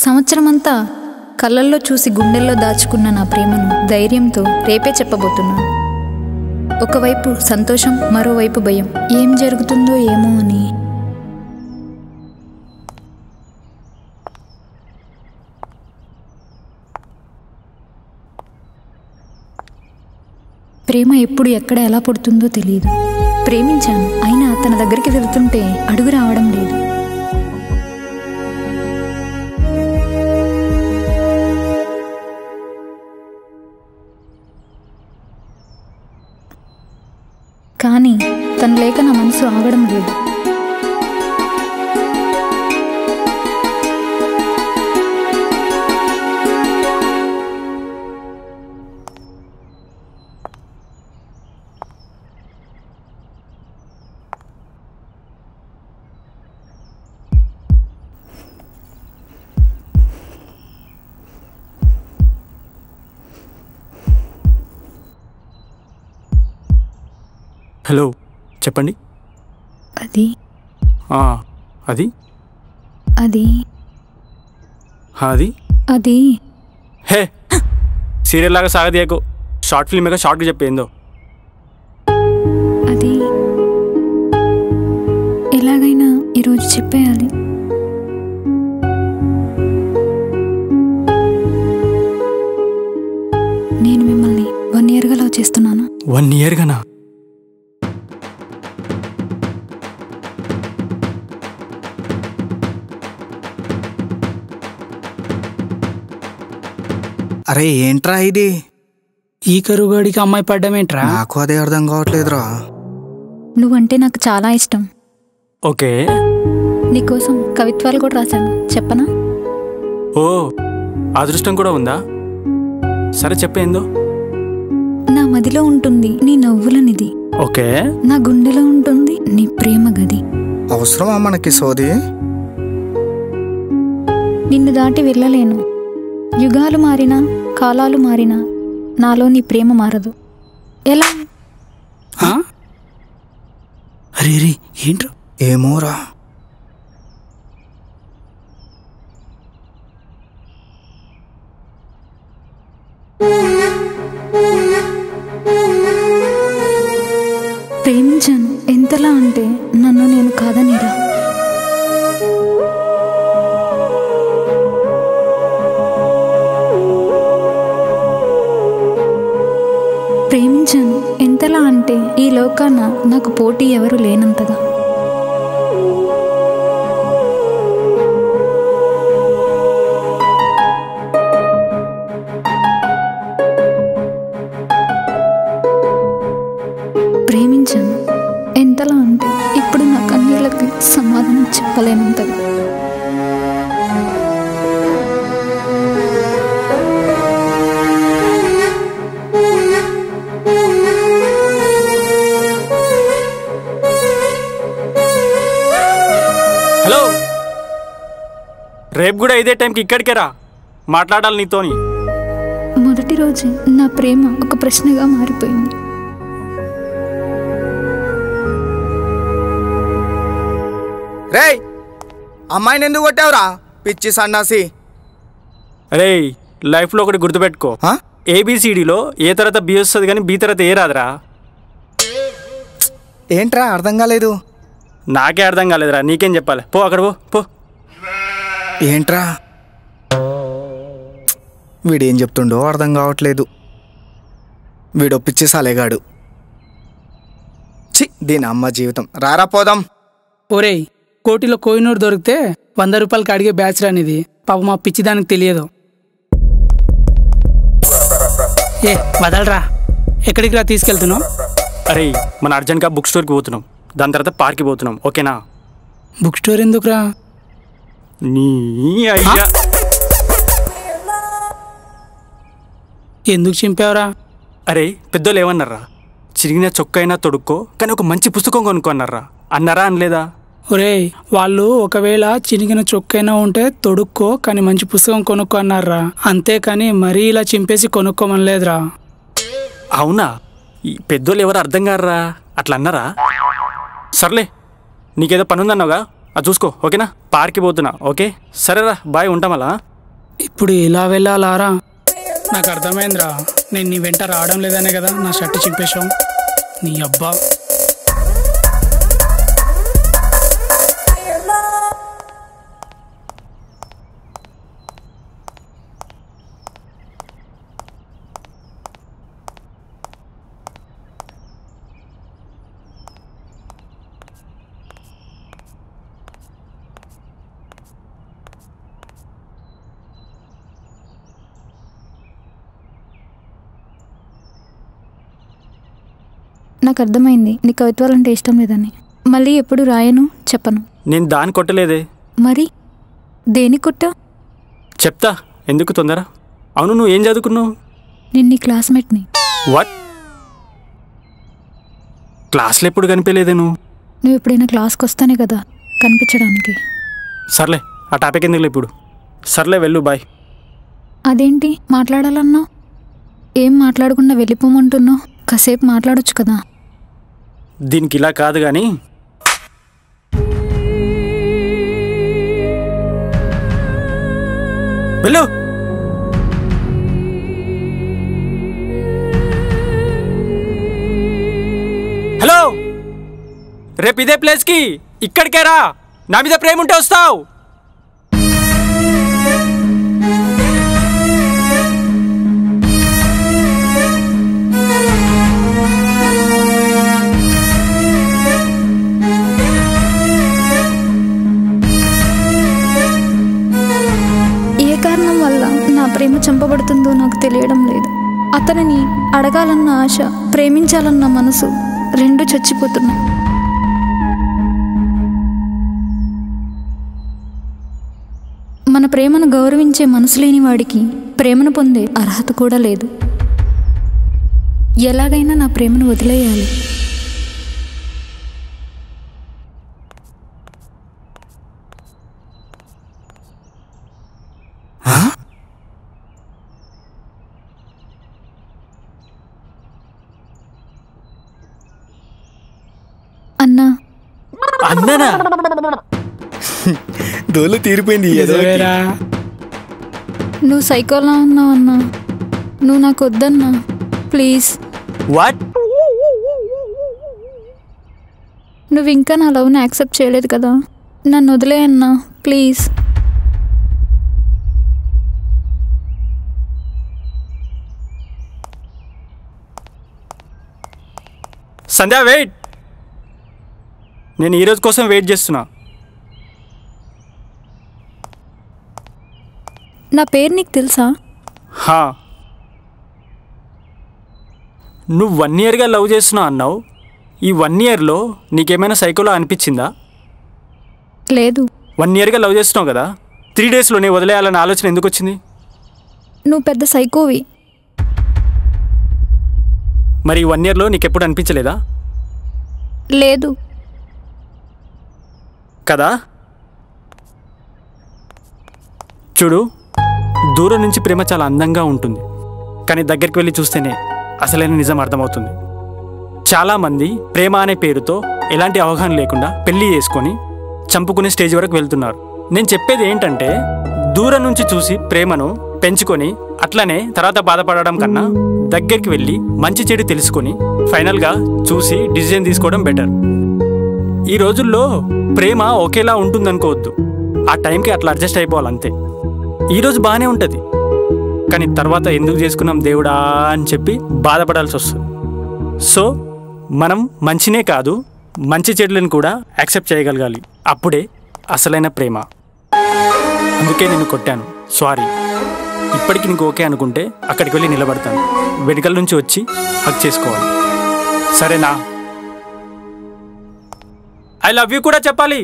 సంవత్సరమంతా కళ్ళల్లో చూసి గుండెల్లో దాచుకున్న నా ప్రేమను ధైర్యంతో రేపే చెప్పబోతున్నాను ఒకవైపు సంతోషం మరోవైపు భయం ఏం జరుగుతుందో ఏమో అని ప్రేమ ఎప్పుడు ఎక్కడ ఎలా పుడుతుందో తెలియదు ప్రేమించాను అయినా తన దగ్గరికి వెళ్తుంటే అడుగు రావడం లేదు కానీ తను లేక నా మనసు ఆగడం లేదు హలో చెప్పండి అది ఆ, అది అది ఆ, అది అది హే సీరియల్ లాగా సాగదీయకు షార్ట్ ఫిల్మ్గా షార్ట్గా చెప్పేందో అది ఎలాగైనా ఈరోజు చెప్పేయాలి నేను మిమ్మల్ని వన్ ఇయర్గా లవ్ చేస్తున్నాను వన్ ఇయర్గానా అరే ఏంట్రా ఇది ఈ కరుగాడికి అమ్మాయి పడ్డమేంట్రా నాకు అదే అర్థం కావట్లేదురా నువ్వంటే నాకు చాలా ఇష్టం ఓకే నీకోసం కవిత్వాలు కూడా రాశాను చెప్పనా ఓ అదృష్టం కూడా ఉందా సరే చెప్పేందో నా మదిలో ఉంటుంది నీ నవ్వుల నిధి ఓకే నా గుండెలో ఉంటుంది నీ ప్రేమ గది అవసరమా మనకి సోది నిన్ను దాటి వెళ్ళలేను యుగాలు మారినా కాలాలు మారినా నాలో నీ ప్రేమ మారదు ఎలా ఆ? అరే రే ఏంట్రా ఏమోరా ప్రేమించాను ఎంతలా అంటే నన్ను నేను కాదనిరా ప్రేమించాను ఎంతలా అంటే ఈ లోకాన నాకు పోటీ ఎవరు లేనంతగా ప్రేమించాను ఎంతలా అంటే ఇప్పుడు నా కన్నీళ్ళకి సమాధానం చెప్పలేనంతగా హలో రేపు కూడా ఇదే టైంకి ఇక్కడికే రా మాట్లాడాలి నీతోని మొదటి రోజు నా ప్రేమ ఒక ప్రశ్నగా మారిపోయింది రేయ్ అమ్మాయిని ఎందుకు కొట్టావురా పిచ్చి సన్నాసి అరే లైఫ్లో ఒకటి గుర్తుపెట్టుకో ఆ? ఏబిసిడిలో ఏ తర్వాత బి వస్తుంది కానీ బి తర్వాత ఏ రాదురా ఏంట్రా అర్థం కాలేదు నాకే అర్థం కాలేదురా నీకేం చెప్పాలి పో అక్కడ పో పో ఏంట్రా వీడేం చెప్తుండో అర్థం కావట్లేదు వీడో పిచ్చి సాలేగాడు చి దీని అమ్మ జీవితం రారా పోదాం ఒరేయ్ కోటిలో కోహినూరు దొరికితే వంద రూపాయలకి అడిగే బ్యాచ్ రానిది పాప మా పిచ్చి దానికి తెలియదు ఏ వదలరా ఎక్కడికి రా తీసుకెళ్తున్నావు అరే మన అర్జెంట్గా బుక్ స్టోర్కి పోతున్నాం దాని తర్వాత పార్క్కి పోతున్నాం ఓకేనా బుక్ స్టోర్ ఎందుకురా నీ అయ్యా ఎందుకు చింపావురా అరే పెద్దోళ్ళు ఏమన్నారా చిరిగిన చొక్కైనా తొడుక్కో కానీ ఒక మంచి పుస్తకం కొనుక్కో అన్నారా అన్నారా అనలేదా ఒరేయ్ వాళ్ళు ఒకవేళ చినిగిన చొక్కైనా ఉంటే తొడుక్కో కానీ మంచి పుస్తకం కొనుక్కో అన్నారా అంతేకాని మరీ ఇలా చింపేసి కొనుక్కోమనలేదురా అవునా ఈ పెద్దోళ్ళు ఎవరు అర్థం కారా అట్లా అన్నారా సర్లే నీకేదో పని ఉందన్నావుగా అది చూసుకో ఓకేనా పార్క్కి పోతున్నా ఓకే సరేరా బాయ్ ఉంటాం అలా ఇప్పుడు ఇలా వెళ్ళాలారా నాకు అర్థమైందిరా నేను నీ వెంట రావడం లేదనే కదా నా షర్ట్ చింపేశాం నీ అబ్బా నాకు అర్థమైంది నీ కవిత్వాలంటే ఇష్టం లేదని మళ్ళీ ఎప్పుడు రాయను చెప్పను నేను దాన్ని కొట్టలేదే మరి దేని కొట్టా చెప్తా ఎందుకు తొందర అవును నువ్వు ఏం చదువుకున్నావు నేను నీ క్లాస్మేట్ని వాట్ క్లాస్లో ఎప్పుడు కనిపించలేదే నువ్వు నువ్వు ఎప్పుడైనా క్లాస్కి వస్తానే కదా కనిపించడానికి సర్లే ఆ టాపిక్ ఎందుకులే ఇప్పుడు సర్లే వెళ్ళు బాయ్ అదేంటి మాట్లాడాలన్నావు ఏం మాట్లాడకుండా వెళ్ళిపోమంటున్నావు కాసేపు మాట్లాడొచ్చు కదా దీనికి ఇలా కాదు కానీ వెళ్ళు హలో రేపు ఇదే ప్లేస్కి ఇక్కడికే రా నా మీద ప్రేమ ఉంటే వస్తావు ఏ కారణం వల్ల నా ప్రేమ చంపబడుతుందో నాకు తెలియడం లేదు అతనిని అడగాలన్న ఆశ ప్రేమించాలన్న మనసు రెండు చచ్చిపోతున్నాయి మన ప్రేమను గౌరవించే మనసు లేని వాడికి ప్రేమను పొందే అర్హత కూడా లేదు ఎలాగైనా నా ప్రేమను వదిలేయాలి అన్నా అన్ననా దోలు తీరిపోయింది ఏదో ఒకటి. నిజమేరా నువ్వు సైకోలా ఉన్నావు అన్నా నువ్వు నాకు వద్దన్నా ప్లీజ్ వాట్ నువ్వు ఇంకా నా లవ్ని యాక్సెప్ట్ చేయలేదు కదా నన్ను వదిలే అన్నా ప్లీజ్ సంధ్య వెయిట్ నేను ఈ రోజు కోసం వెయిట్ చేస్తున్నా నా పేరు నీకు తెలుసా హా నువ్వు వన్ ఇయర్గా లవ్ చేస్తున్నావు అన్నావు ఈ వన్ ఇయర్లో నీకేమైనా సైకోలో అనిపించిందా లేదు వన్ ఇయర్గా లవ్ చేస్తున్నావు కదా త్రీ డేస్లోనే వదిలేయాలన్న ఆలోచన ఎందుకు వచ్చింది నువ్వు పెద్ద సైకోవి మరి ఈ వన్ ఇయర్లో నీకు ఎప్పుడు అనిపించలేదా లేదు కదా చూడు దూరం నుంచి ప్రేమ చాలా అందంగా ఉంటుంది కానీ దగ్గరికి వెళ్ళి చూస్తేనే అసలైన నిజం అర్థమవుతుంది చాలామంది ప్రేమ అనే పేరుతో ఎలాంటి అవగాహన లేకుండా పెళ్లి చేసుకొని చంపుకునే స్టేజ్ వరకు వెళ్తున్నారు నేను చెప్పేది ఏంటంటే దూరం నుంచి చూసి ప్రేమను పెంచుకొని అట్లనే తర్వాత బాధపడడం కన్నా దగ్గరికి వెళ్ళి మంచి చెడు తెలుసుకొని ఫైనల్గా చూసి డిసిజన్ తీసుకోవడం బెటర్ ఈ రోజుల్లో ప్రేమ ఒకేలా ఉంటుందనుకోవద్దు ఆ టైంకి అట్లా అడ్జస్ట్ అయిపోవాలి అంతే ఈరోజు బాగానే ఉంటుంది కానీ తర్వాత ఎందుకు చేసుకున్నాం దేవుడా అని చెప్పి బాధపడాల్సి వస్తుంది సో మనం మంచినే కాదు మంచి చెడులను కూడా యాక్సెప్ట్ చేయగలగాలి అప్పుడే అసలైన ప్రేమ అందుకే నేను కొట్టాను సారీ ఇప్పటికి నీకు ఓకే అనుకుంటే అక్కడికి వెళ్ళి నిలబడతాను వెనుకల నుంచి వచ్చి హక్ చేసుకోవాలి సరేనా ఐ లవ్ యూ కూడా చెప్పాలి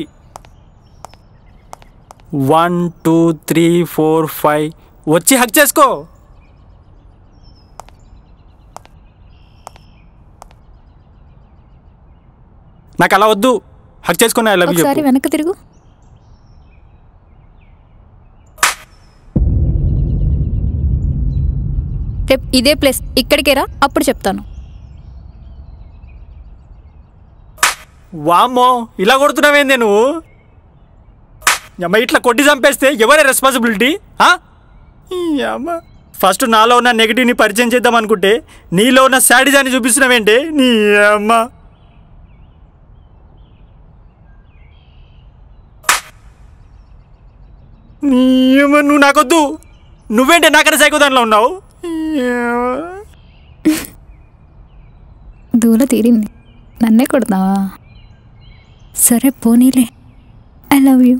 one two three four five వచ్చి హక్ చేసుకో నాకు అలా వద్దు హక్ చేసుకుని ఐ లవ్ యూ ఒకసారి వెనక్కి తిరుగు రేపు ఇదే ప్లేస్ ఇక్కడికే రా అప్పుడు చెప్తాను వామ్మో ఇలా కొడుతున్నావేందే నువ్వు అమ్మ ఇట్లా కొట్టి చంపేస్తే ఎవరే రెస్పాన్సిబిలిటీ ఈ అమ్మ ఫస్ట్ నాలో ఉన్న నెగిటివ్ని పరిచయం చేద్దాం అనుకుంటే నీలో ఉన్న శాడిజాన్ని చూపిస్తున్నావేంటి నీ అమ్మ నీ అమ్మ నువ్వు నాకొద్దు నువ్వేంటి నాకన్నా సైకో దానిలో ఉన్నావు ఈ అమ్మ. దూల తీరింది నన్నే కొడతావా సరే పోనీలే ఐ లవ్ యూ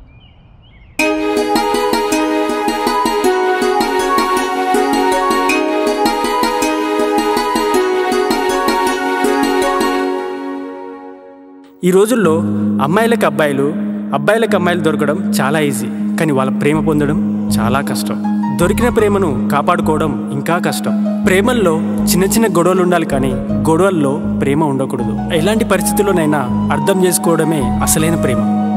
ఈ రోజుల్లో అమ్మాయిలకు అబ్బాయిలు అబ్బాయిలకు అమ్మాయిలు దొరకడం చాలా ఈజీ కానీ వాళ్ళ ప్రేమ పొందడం చాలా కష్టం దొరికిన ప్రేమను కాపాడుకోవడం ఇంకా కష్టం ప్రేమల్లో చిన్న చిన్న గొడవలు ఉండాలి కానీ గొడవల్లో ప్రేమ ఉండకూడదు ఎలాంటి పరిస్థితుల్లోనైనా అర్థం చేసుకోవడమే అసలైన ప్రేమ